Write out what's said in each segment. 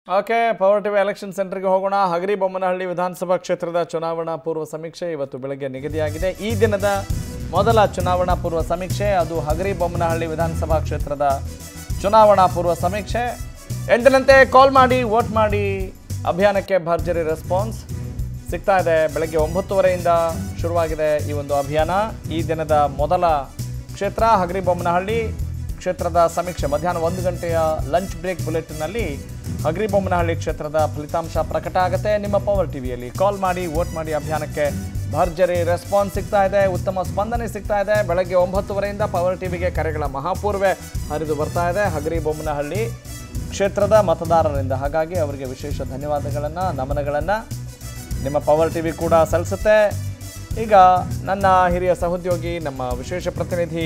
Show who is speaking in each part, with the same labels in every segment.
Speaker 1: okay power TV election ಸೆಂಟರ್ಗೆ ಹೋಗೋಣ ಹಗರಿ ಬೊಮ್ಮನಹಳ್ಳಿ ವಿಧಾನಸಭಾ ಕ್ಷೇತ್ರದ ಚುನಾವಣಾ ಪೂರ್ವ ಸಮೀಕ್ಷೆ ಇವತ್ತು ಬೆಳಗ್ಗೆ ನಿಗದಿಯಾಗಿದೆ ಈ ದಿನದ ಮೊದಲ ಚುನಾವಣಾ ಪೂರ್ವ ಸಮೀಕ್ಷೆ ಅದು ಹಗರಿ ಬೊಮ್ಮನಹಳ್ಳಿ ವಿಧಾನಸಭಾ ಕ್ಷೇತ್ರದ ಚುನಾವಣಾ ಪೂರ್ವ ಸಮೀಕ್ಷೆ ಎಂದಿನಂತೆ ಕಾಲ್ ಮಾಡಿ ವೋಟ್ ಮಾಡಿ ಅಭಿಯಾನಕ್ಕೆ ಭರ್ಜರಿ ರೆಸ್ಪಾನ್ಸ್ ಸಿಗ್ತಾ ಇದೆ ಬೆಳಗ್ಗೆ ಒಂಬತ್ತುವರೆಯಿಂದ ಶುರುವಾಗಿದೆ ಈ ಒಂದು ಅಭಿಯಾನ ಈ ದಿನದ ಮೊದಲ ಕ್ಷೇತ್ರ ಹಗರಿ ಬೊಮ್ಮನಹಳ್ಳಿ ಕ್ಷೇತ್ರದ ಸಮೀಕ್ಷೆ ಮಧ್ಯಾಹ್ನ ಒಂದು ಗಂಟೆಯ ಲಂಚ್ ಬ್ರೇಕ್ ಬುಲೆಟಿನ್ನಲ್ಲಿ ಹಗರಿಬೊಮ್ಮನಹಳ್ಳಿ ಕ್ಷೇತ್ರದ ಫಲಿತಾಂಶ ಪ್ರಕಟ ಆಗುತ್ತೆ ನಿಮ್ಮ ಪವರ್ ಟಿವಿಯಲ್ಲಿ ಕಾಲ್ ಮಾಡಿ ವೋಟ್ ಮಾಡಿ ಅಭಿಯಾನಕ್ಕೆ ಭರ್ಜರಿ ರೆಸ್ಪಾನ್ಸ್ ಸಿಗ್ತಾ ಇದೆ ಉತ್ತಮ ಸ್ಪಂದನೆ ಸಿಗ್ತಾ ಇದೆ ಬೆಳಗ್ಗೆ ಒಂಬತ್ತುವರೆಯಿಂದ ಪವರ್ ಟಿವಿಗೆ ಕರೆಗಳ ಮಹಾಪೂರ್ವೆ ಹರಿದು ಬರ್ತಾ ಇದೆ ಹಗರಿಬೊಮ್ಮನಹಳ್ಳಿ ಕ್ಷೇತ್ರದ ಮತದಾರರಿಂದ ಹಾಗಾಗಿ ಅವರಿಗೆ ವಿಶೇಷ ಧನ್ಯವಾದಗಳನ್ನು ನಮನಗಳನ್ನು ನಿಮ್ಮ ಪವರ್ ಟಿವಿ ಕೂಡ ಸಲ್ಲಿಸುತ್ತೆ ಈಗ ನನ್ನ ಹಿರಿಯ ಸಹೋದ್ಯೋಗಿ ನಮ್ಮ ವಿಶೇಷ ಪ್ರತಿನಿಧಿ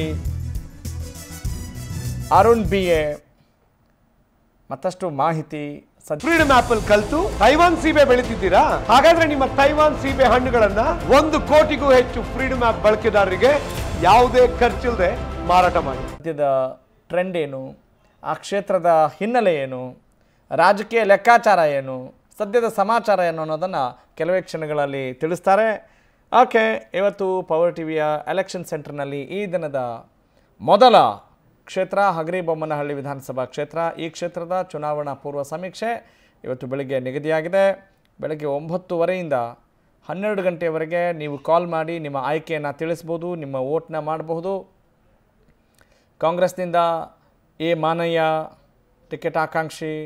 Speaker 1: ಅರುಣ್ ಬಿ ಎ ಮತ್ತಷ್ಟು ಮಾಹಿತಿ ಸಜ್ಜ
Speaker 2: ಫ್ರೀಡಮ್ ಆಪ್ ಅಲ್ಲಿ ಕಲ್ತು ತೈವಾನ್ ಸೀಬೆ ಬೆಳಿತಿದ್ದೀರಾ ಹಾಗಾದ್ರೆ ನಿಮ್ಮ ತೈವಾನ್ ಸೀಬೆ ಹಣ್ಣುಗಳನ್ನ ಒಂದು ಕೋಟಿಗೂ ಹೆಚ್ಚು ಫ್ರೀಡಮ್ ಆಪ್ ಬಳಕೆದಾರರಿಗೆ ಯಾವುದೇ ಖರ್ಚಿಲ್ಲದೆ ಮಾರಾಟ ಮಾಡಿ
Speaker 1: ಸದ್ಯದ ಟ್ರೆಂಡ್ ಏನು ಆ ಕ್ಷೇತ್ರದ ಹಿನ್ನೆಲೆ ಏನು ರಾಜಕೀಯ ಲೆಕ್ಕಾಚಾರ ಏನು ಸದ್ಯದ ಸಮಾಚಾರ ಏನು ಅನ್ನೋದನ್ನು ಕೆಲವೇ ಕ್ಷಣಗಳಲ್ಲಿ ತಿಳಿಸ್ತಾರೆ ಓಕೆ ಇವತ್ತು ಪವರ್ ಟಿವಿಯ ಎಲೆಕ್ಷನ್ ಸೆಂಟರ್ನಲ್ಲಿ ಈ ದಿನದ ಮೊದಲ ಕ್ಷೇತ್ರ ಹಗರಿಬೊಮ್ಮನಹಳ್ಳಿ ವಿಧಾನಸಭಾ ಕ್ಷೇತ್ರ ಈ ಕ್ಷೇತ್ರದ ಚುನಾವಣಾ ಪೂರ್ವ ಸಮೀಕ್ಷೆ ಇವತ್ತು ಬೆಳಗ್ಗೆ ನಿಗದಿಯಾಗಿದೆ ಬೆಳಗ್ಗೆ ಒಂಬತ್ತುವರೆಯಿಂದ ಹನ್ನೆರಡು ಗಂಟೆಯವರೆಗೆ ನೀವು ಕಾಲ್ ಮಾಡಿ ನಿಮ್ಮ ಆಯ್ಕೆಯನ್ನು ತಿಳಿಸ್ಬೋದು ನಿಮ್ಮ ವೋಟ್ನ ಮಾಡಬಹುದು ಕಾಂಗ್ರೆಸ್ನಿಂದ ಎ ಮಾನಯ್ಯ ಟಿಕೆಟ್ ಆಕಾಂಕ್ಷಿ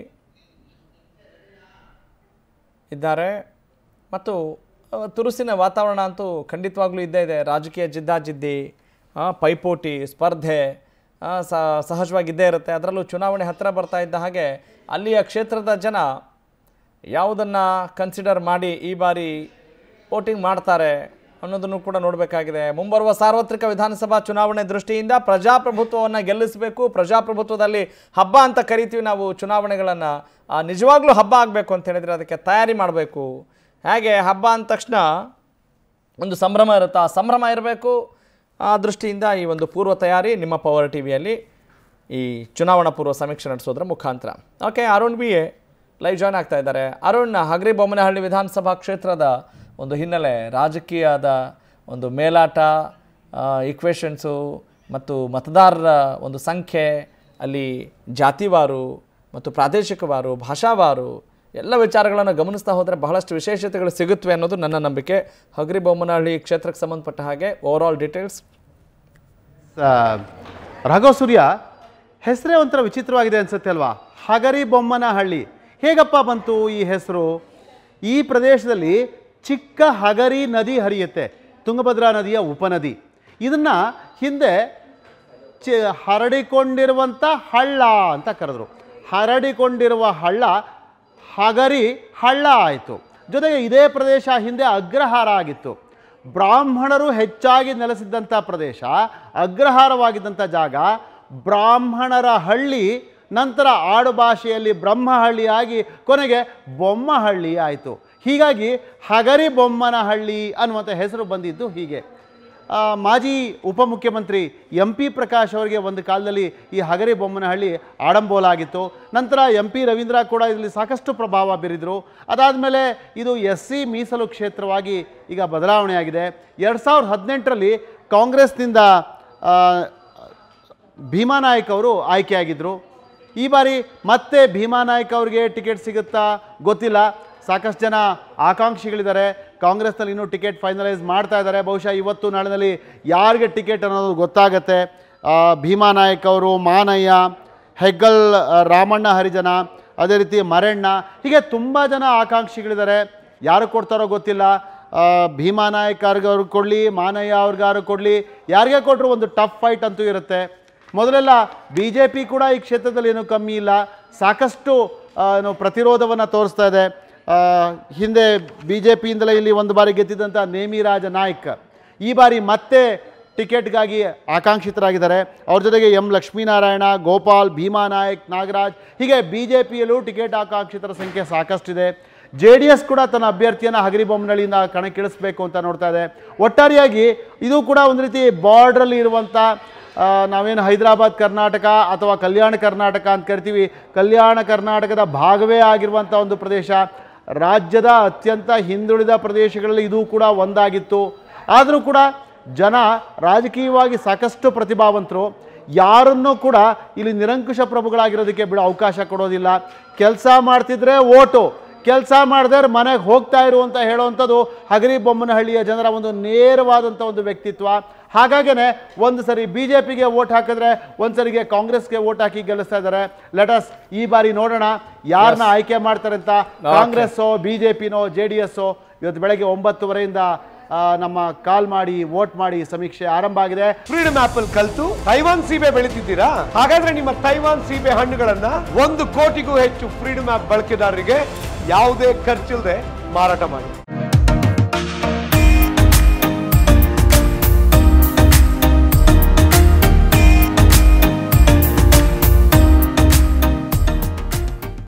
Speaker 1: ಇದ್ದಾರೆ ಮತ್ತು ಅಹ್, ತುರುಸಿನ ವಾತಾವರಣ ಅಂತೂ ಖಂಡಿತವಾಗ್ಲೂ ಇದ್ದೇ ಇದೆ ರಾಜಕೀಯ ಜಿದ್ದಾಜಿದ್ದಿ ಆ, ಪೈಪೋಟಿ ಸ್ಪರ್ಧೆ ಆ, ಸ- ಸಹಜವಾಗಿ ಇದ್ದೇ ಇರುತ್ತೆ ಅದರಲ್ಲೂ ಚುನಾವಣೆ ಹತ್ತಿರ ಬರ್ತಾ ಇದ್ದ ಹಾಗೆ ಅಲ್ಲಿಯ ಕ್ಷೇತ್ರದ ಜನ ಯಾವುದನ್ನು ಕನ್ಸಿಡರ್ ಮಾಡಿ ಈ ಬಾರಿ ವೋಟಿಂಗ್ ಮಾಡ್ತಾರೆ ಅನ್ನೋದನ್ನು ಕೂಡ ನೋಡಬೇಕಾಗಿದೆ ಮುಂಬರುವ ಸಾರ್ವತ್ರಿಕ ವಿಧಾನಸಭಾ ಚುನಾವಣೆ ದೃಷ್ಟಿಯಿಂದ ಪ್ರಜಾಪ್ರಭುತ್ವವನ್ನು ಗೆಲ್ಲಿಸಬೇಕು ಪ್ರಜಾಪ್ರಭುತ್ವದಲ್ಲಿ ಹಬ್ಬ ಅಂತ ಕರಿತೀವಿ ನಾವು ಚುನಾವಣೆಗಳನ್ನು ನಿಜವಾಗ್ಲೂ ಹಬ್ಬ ಆಗಬೇಕು ಅಂತ ಹೇಳಿದರೆ ಅದಕ್ಕೆ ತಯಾರಿ ಮಾಡಬೇಕು ಹೇಗೆ ಹಬ್ಬ ಅಂದ ತಕ್ಷಣ ಒಂದು ಸಂಭ್ರಮ ಇರುತ್ತೆ ಆ ಸಂಭ್ರಮ ಇರಬೇಕು ಆ ದೃಷ್ಟಿಯಿಂದ ಈ ಒಂದು ಪೂರ್ವ ತಯಾರಿ ನಿಮ್ಮ ಪವರ್ ಟಿ ವಿಯಲ್ಲಿ ಈ ಚುನಾವಣಾ ಪೂರ್ವ ಸಮೀಕ್ಷೆ ನಡೆಸೋದ್ರ ಮುಖಾಂತರ okay Arun B A live join ಆಗ್ತಾ ಇದ್ದಾರೆ ಅರುಣ್ ಹಗರಿ ಬೊಮ್ಮನಹಳ್ಳಿ ವಿಧಾನಸಭಾ ಕ್ಷೇತ್ರದ ಒಂದು ಹಿನ್ನೆಲೆ ರಾಜಕೀಯದ ಒಂದು ಮೇಲಾಟ ಇಕ್ವೇಷನ್ಸು ಮತ್ತು ಮತದಾರರ ಒಂದು ಸಂಖ್ಯೆ ಅಲ್ಲಿ ಜಾತಿವಾರು ಮತ್ತು ಪ್ರಾದೇಶಿಕವಾರು ಭಾಷಾವಾರು ಎಲ್ಲ ವಿಚಾರಗಳನ್ನು ಗಮನಿಸ್ತಾ ಹೋದರೆ ಬಹಳಷ್ಟು ವಿಶೇಷತೆಗಳು ಸಿಗುತ್ತವೆ ಅನ್ನೋದು ನನ್ನ ನಂಬಿಕೆ ಹಗರಿ ಬೊಮ್ಮನಹಳ್ಳಿ ಕ್ಷೇತ್ರಕ್ಕೆ ಸಂಬಂಧಪಟ್ಟ ಹಾಗೆ ಓವರ್ ಆಲ್ ಡೀಟೇಲ್ಸ್
Speaker 3: ಆ, ರಾಘವ್ ಸೂರ್ಯ ಹೆಸರೇ ಒಂಥರ ವಿಚಿತ್ರವಾಗಿದೆ ಅನ್ಸುತ್ತೆ ಅಲ್ವಾ ಹಗರಿ ಬೊಮ್ಮನಹಳ್ಳಿ ಹೇಗಪ್ಪ ಬಂತು ಈ ಹೆಸರು ಈ ಪ್ರದೇಶದಲ್ಲಿ ಚಿಕ್ಕ ಹಗರಿ ನದಿ ಹರಿಯುತ್ತೆ ತುಂಗಭದ್ರಾ ನದಿಯ ಉಪನದಿ ಇದನ್ನು ಹಿಂದೆ ಚಿ ಹರಡಿಕೊಂಡಿರುವಂಥ ಹಳ್ಳ ಅಂತ ಕರೆದ್ರು ಹರಡಿಕೊಂಡಿರುವ ಹಳ್ಳ ಹಗರಿ ಹಳ್ಳ ಆಯಿತು ಜೊತೆಗೆ ಇದೇ ಪ್ರದೇಶ ಹಿಂದೆ ಅಗ್ರಹಾರ ಆಗಿತ್ತು ಬ್ರಾಹ್ಮಣರು ಹೆಚ್ಚಾಗಿ ನೆಲೆಸಿದ್ದಂಥ ಪ್ರದೇಶ ಅಗ್ರಹಾರವಾಗಿದ್ದಂಥ ಜಾಗ ಬ್ರಾಹ್ಮಣರ ಹಳ್ಳಿ ನಂತರ ಆಡು ಭಾಷೆಯಲ್ಲಿ ಬ್ರಹ್ಮಹಳ್ಳಿಯಾಗಿ ಕೊನೆಗೆ ಬೊಮ್ಮಹಳ್ಳಿ ಆಯಿತು ಹೀಗಾಗಿ ಹಗರಿ ಬೊಮ್ಮನಹಳ್ಳಿ ಅನ್ನುವಂಥ ಹೆಸರು ಬಂದಿದ್ದು ಹೀಗೆ ಆ, ಮಾಜಿ ಉಪಮುಖ್ಯಮಂತ್ರಿ ಎಂ ಪಿ ಪ್ರಕಾಶ್ ಅವರಿಗೆ ಒಂದು ಕಾಲದಲ್ಲಿ ಈ ಹಗರಿ ಬೊಮ್ಮನಹಳ್ಳಿ ಆಡಂಬೋಲಾಗಿತ್ತು ನಂತರ ಎಂ ಪಿ ರವೀಂದ್ರ ಕೂಡ ಇದರಲ್ಲಿ ಸಾಕಷ್ಟು ಪ್ರಭಾವ ಬೀರಿದರು ಅದಾದಮೇಲೆ ಇದು ಎಸ್ ಸಿ ಮೀಸಲು ಕ್ಷೇತ್ರವಾಗಿ ಈಗ ಬದಲಾವಣೆಯಾಗಿದೆ ಎರಡು ಸಾವಿರದ ಹದಿನೆಂಟರಲ್ಲಿ ಕಾಂಗ್ರೆಸ್ನಿಂದ ಆ, ಭೀಮಾ ನಾಯಕ್ ಅವರು ಆಯ್ಕೆಯಾಗಿದ್ದರು ಈ ಬಾರಿ ಮತ್ತೆ ಭೀಮಾ ನಾಯಕ್ ಅವರಿಗೆ ಟಿಕೆಟ್ ಸಿಗುತ್ತಾ ಗೊತ್ತಿಲ್ಲ ಸಾಕಷ್ಟು ಜನ ಆಕಾಂಕ್ಷಿಗಳಿದ್ದಾರೆ ಕಾಂಗ್ರೆಸ್ನಲ್ಲಿ ಇನ್ನೂ ಟಿಕೆಟ್ ಫೈನಲೈಸ್ ಮಾಡ್ತಾ ಇದ್ದಾರೆ ಬಹುಶಃ ಇವತ್ತು ನಾಳಿನಲ್ಲಿ ಯಾರಿಗೆ ಟಿಕೆಟ್ ಅನ್ನೋದು ಗೊತ್ತಾಗತ್ತೆ ಆ, ಭೀಮಾ ನಾಯಕ್ ಅವರು ಮಾನಯ್ಯ ಹೆಗ್ಗಲ್ ಆ, ರಾಮಣ್ಣ ಹರಿಜನ ಅದೇ ರೀತಿ ಮರಣ್ಣ ಹೀಗೆ ತುಂಬ ಜನ ಆಕಾಂಕ್ಷಿಗಳಿದ್ದಾರೆ ಯಾರು ಕೊಡ್ತಾರೋ ಗೊತ್ತಿಲ್ಲ ಆ, ಭೀಮಾ ನಾಯಕ್ ಅವ್ರಿಗೆ ಕೊಡಲಿ ಮಾನಯ್ಯ ಅವ್ರಿಗಾರು ಕೊಡಲಿ ಯಾರಿಗೆ ಕೊಟ್ಟರು ಒಂದು ಟಫ್ ಫೈಟ್ ಅಂತೂ ಇರುತ್ತೆ ಮೊದಲೆಲ್ಲ ಬಿ ಜೆ ಪಿ ಕೂಡ ಈ ಕ್ಷೇತ್ರದಲ್ಲಿ ಏನೂ ಕಮ್ಮಿ ಇಲ್ಲ ಸಾಕಷ್ಟು ಆ, ಏನು ಪ್ರತಿರೋಧವನ್ನು ತೋರಿಸ್ತಾ ಇದೆ ಆ, ಹಿಂದೆ ಬಿ ಜೆ ಪಿಯಿಂದಲೇ ಇಲ್ಲಿ ಒಂದು ಬಾರಿ ಗೆದ್ದಿದ್ದಂಥ ನೇಮಿರಾಜ ನಾಯ್ಕ್ ಈ ಬಾರಿ ಮತ್ತೆ ಟಿಕೆಟ್ಗಾಗಿ ಆಕಾಂಕ್ಷಿತರಾಗಿದ್ದಾರೆ ಅವ್ರ ಜೊತೆಗೆ ಎಂ ಲಕ್ಷ್ಮೀನಾರಾಯಣ ಗೋಪಾಲ್ ಭೀಮಾ ನಾಯಕ್ ನಾಗರಾಜ್ ಹೀಗೆ ಬಿ ಜೆ ಪಿಯಲ್ಲೂ ಟಿಕೆಟ್ ಆಕಾಂಕ್ಷಿತರ ಸಂಖ್ಯೆ ಸಾಕಷ್ಟಿದೆ ಜೆ ಡಿ ಎಸ್ ಕೂಡ ತನ್ನ ಅಭ್ಯರ್ಥಿಯನ್ನು ಹಗರಿಬೊಮ್ಮನಹಳ್ಳಿಯಿಂದ ಕಣಕ್ಕಿಳಿಸ್ಬೇಕು ಅಂತ ನೋಡ್ತಾ ಇದೆ ಒಟ್ಟಾರೆಯಾಗಿ ಇದು ಕೂಡ ಒಂದು ರೀತಿ ಬಾರ್ಡ್ರಲ್ಲಿ ಇರುವಂಥ ಆ, ನಾವೇನು ಹೈದರಾಬಾದ್ ಕರ್ನಾಟಕ ಅಥವಾ ಕಲ್ಯಾಣ ಕರ್ನಾಟಕ ಅಂತ ಕರಿತೀವಿ ಕಲ್ಯಾಣ ಕರ್ನಾಟಕದ ಭಾಗವೇ ಆಗಿರುವಂಥ ಒಂದು ಪ್ರದೇಶ ರಾಜ್ಯದ ಅತ್ಯಂತ ಹಿಂದುಳಿದ ಪ್ರದೇಶಗಳಲ್ಲಿ ಇದು ಕೂಡ ಒಂದಾಗಿತ್ತು ಆದರೂ ಕೂಡ ಜನ ರಾಜಕೀಯವಾಗಿ ಸಾಕಷ್ಟು ಪ್ರತಿಭಾವಂತರು ಯಾರನ್ನೂ ಕೂಡ ಇಲ್ಲಿ ನಿರಂಕುಶ ಪ್ರಭುಗಳಾಗಿರೋದಕ್ಕೆ ಬಿಡೋ ಅವಕಾಶ ಕೊಡೋದಿಲ್ಲ ಕೆಲಸ ಮಾಡ್ತಿದ್ರೆ ಓಟು ಕೆಲಸ ಮಾಡದೆ ಮನೆಗೆ ಹೋಗ್ತಾ ಇರು ಅಂತ ಹೇಳುವಂಥದ್ದು ಹಗರಿ ಬೊಮ್ಮನಹಳ್ಳಿಯ ಜನರ ಒಂದು ನೇರವಾದಂಥ ಒಂದು ವ್ಯಕ್ತಿತ್ವ ಹಾಗಾಗೇ ಒಂದು ಸರಿ ಬಿ ಜೆ ಪಿಗೆ ಓಟ್ ಹಾಕಿದ್ರೆ ಒಂದು ಸರಿಗೆ ಕಾಂಗ್ರೆಸ್ಗೆ ಓಟ್ ಹಾಕಿ ಗೆಲ್ಲಿಸ್ತಾ ಇದ್ದಾರೆ ಲೆಟಸ್ ಈ ಬಾರಿ ನೋಡೋಣ ಯಾರನ್ನ ಆಯ್ಕೆ ಮಾಡ್ತಾರೆ ಅಂತ ಕಾಂಗ್ರೆಸ್ಸೋ ಬಿ ಜೆ ಪಿನೋ ಜೆ ಡಿ ಎಸ್ಸೋ ಇವತ್ತು ಬೆಳಗ್ಗೆ ಒಂಬತ್ತುವರೆಯಿಂದ ಆ, ನಮ್ಮ ಕಾಲ್ ಮಾಡಿ ವೋಟ್ ಮಾಡಿ ಸಮೀಕ್ಷೆ ಆರಂಭ ಆಗಿದೆ
Speaker 2: ಫ್ರೀಡಮ್ ಆಪ್ ಅಲ್ಲಿ ಕಲ್ತು ತೈವಾನ್ ಸೀಬೆ ಬೆಳಿತಿದ್ದೀರಾ ಹಾಗಾದ್ರೆ ನಿಮ್ಮ ತೈವಾನ್ ಸೀಬೆ ಹಣ್ಣುಗಳನ್ನ ಒಂದು ಕೋಟಿಗೂ ಹೆಚ್ಚು ಫ್ರೀಡಮ್ ಆಪ್ ಬಳಕೆದಾರರಿಗೆ ಯಾವುದೇ ಖರ್ಚಿಲ್ಲದೆ ಮಾರಾಟ ಮಾಡಿ